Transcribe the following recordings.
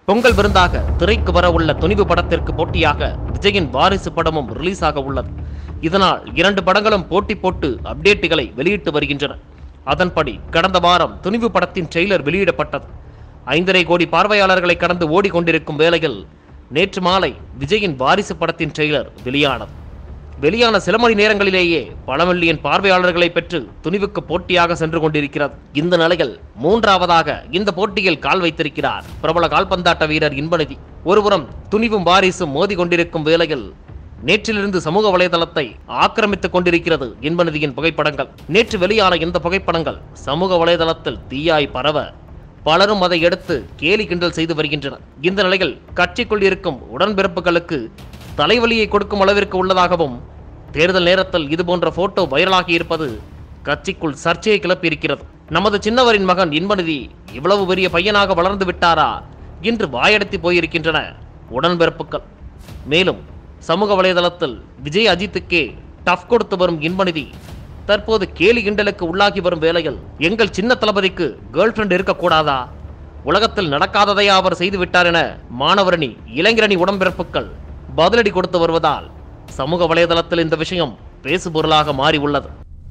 பொங்கல் விருந்தாக திரைக்கு வர உள்ள துணிவு படத்திற்கு போட்டியாக விஜயின் வாரிசு படமும் ரிலீஸ் ஆக உள்ளது இதனால் இரண்டு படங்களும் போட்டி போட்டு அப்டேட்டுகளை வெளியிட்டு வருகின்றன அதன்படி கடந்த வாரம் துணிவு படத்தின் ட்ரெய்லர் வெளியிடப்பட்டது ஐந்தரை கோடி பார்வையாளர்களை கடந்து ஓடிக்கொண்டிருக்கும் வேளையில் நேற்று மாலை விஜயின் வாரிசு படத்தின் ட்ரெய்லர் வெளியானது வெளியான சில மணி நேரங்களிலேயே பல மில்லியன் பார்வையாளர்களை பெற்று துணிவுக்கு போட்டியாக சென்று கொண்டிருக்கிறது இந்த நிலையில் மூன்றாவதாக இந்த போட்டியில் கால் வைத்திருக்கிறார் பிரபல கால்பந்தாட்ட வீரர் இன்பநிதி ஒருபுறம் துணிவும் வாரிசும் மோதி கொண்டிருக்கும் வேளையில் நேற்றிலிருந்து சமூக வலைதளத்தை ஆக்கிரமித்துக் கொண்டிருக்கிறது இன்பநிதியின் புகைப்படங்கள் நேற்று வெளியான இந்த புகைப்படங்கள் சமூக வலைதளத்தில் தீயாய் பரவ பலரும் அதை எடுத்து கேலி கிண்டல் செய்து வருகின்றனர் இந்த நிலையில் கட்சிக்குள் இருக்கும் உடன்பிறப்புகளுக்கு தலைவலியை கொடுக்கும் அளவிற்கு உள்ளதாகவும் தேர்தல் நேரத்தில் இதுபோன்ற போட்டோ வைரலாகி இருப்பது கட்சிக்குள் சர்ச்சையை கிளப்பியிருக்கிறது நமது சின்னவரின் மகன் இன்பநிதி இவ்வளவு பெரிய பையனாக வளர்ந்து விட்டாரா என்று வாயடைத்து போயிருக்கின்றன உடன்பிறப்புகள் மேலும் சமூக வலைதளத்தில் விஜய் அஜித்துக்கே டஃப் கொடுத்து வரும் இன்பநிதி தற்போது கேலி கிண்டலுக்கு உள்ளாகி வரும் வேளையில் எங்கள் சின்ன தளபதிக்கு கேர்ள் ஃப்ரெண்ட் இருக்கக்கூடாதா உலகத்தில் நடக்காததையா அவர் செய்து விட்டார் என மாணவரணி இளைஞரணி உடம்பிறப்புகள் பதிலடி கொடுத்து வருவதால் சமூக வலைதளத்தில் இந்த விஷயம் பேசுபொருளாக மாறி உள்ளது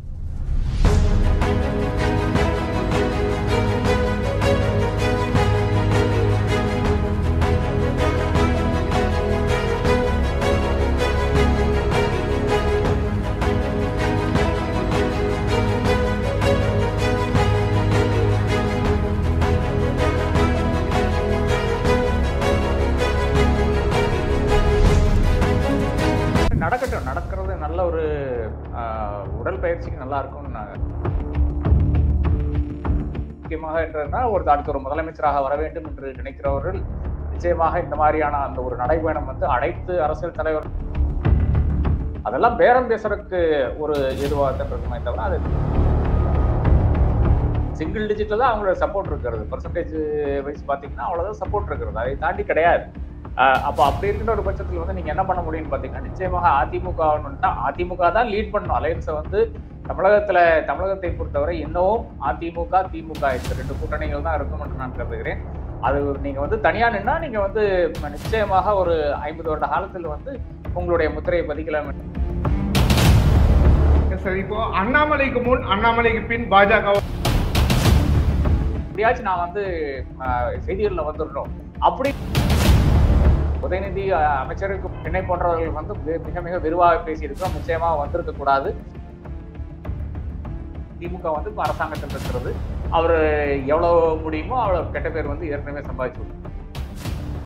நடக்கட்டும் நடக்கிறது நல்ல ஒரு ஆஹ், உடல் பயிற்சிக்கு நல்லா இருக்கும்னு நான் முக்கியமாக என்றதுனா ஒரு அடுத்த ஒரு முதலமைச்சராக வர வேண்டும் என்று நினைக்கிறவர்கள் நிச்சயமாக இந்த மாதிரியான அந்த ஒரு நடைபயணம் வந்து அனைத்து அரசியல் தலைவர் அதெல்லாம் பேரம் பேசுறதுக்கு ஒரு எதுவாக தான் இருக்குமே தவிர அது சிங்கிள் டிஜிட்ல தான் அவங்களோட சப்போர்ட் இருக்கிறது பர்சன்டேஜ் வைஸ் பார்த்தீங்கன்னா அவ்வளோதான் சப்போர்ட் இருக்கிறது அதை தாண்டி கிடையாது ஆஹ் அப்போ அப்படி இருக்கின்ற ஒரு பட்சத்தில் வந்து நீங்க என்ன பண்ண முடியும்னு பார்த்தீங்கன்னா நிச்சயமாக அதிமுக அதிமுக தான் லீட் பண்ணும் அலையன்ஸை வந்து தமிழகத்துல தமிழகத்தை பொறுத்தவரை இன்னமும் அதிமுக திமுக இந்த ரெண்டு கூட்டணிகள் தான் இருக்கும் என்று நான் கருதுகிறேன் அது நீங்க வந்து தனியா நின்னா நீங்க வந்து நிச்சயமாக ஒரு ஐம்பது வருட காலத்தில் வந்து உங்களுடைய முத்திரையை பதிக்கலாம் சார் இப்போ அண்ணாமலைக்கு முன் அண்ணாமலைக்கு பின் பாஜக எப்படியாச்சும் நான் வந்து ஆஹ், செய்திகள்ல வந்துடணும் அப்படி உதயநிதி ஆஹ், அமைச்சருக்கு என்னை போன்றவர்கள் வந்து மிக- மிக மிக விரிவாக பேசியிருக்கோம் நிச்சயமா வந்திருக்க கூடாது திமுக வந்து இப்ப அரசாங்கத்தில் இருக்கிறது அவர் எவ்வளவு முடியுமோ அவ்வளவு கெட்ட பேர் வந்து ஏற்கனவே சம்பாதிச்சு விட்டார்.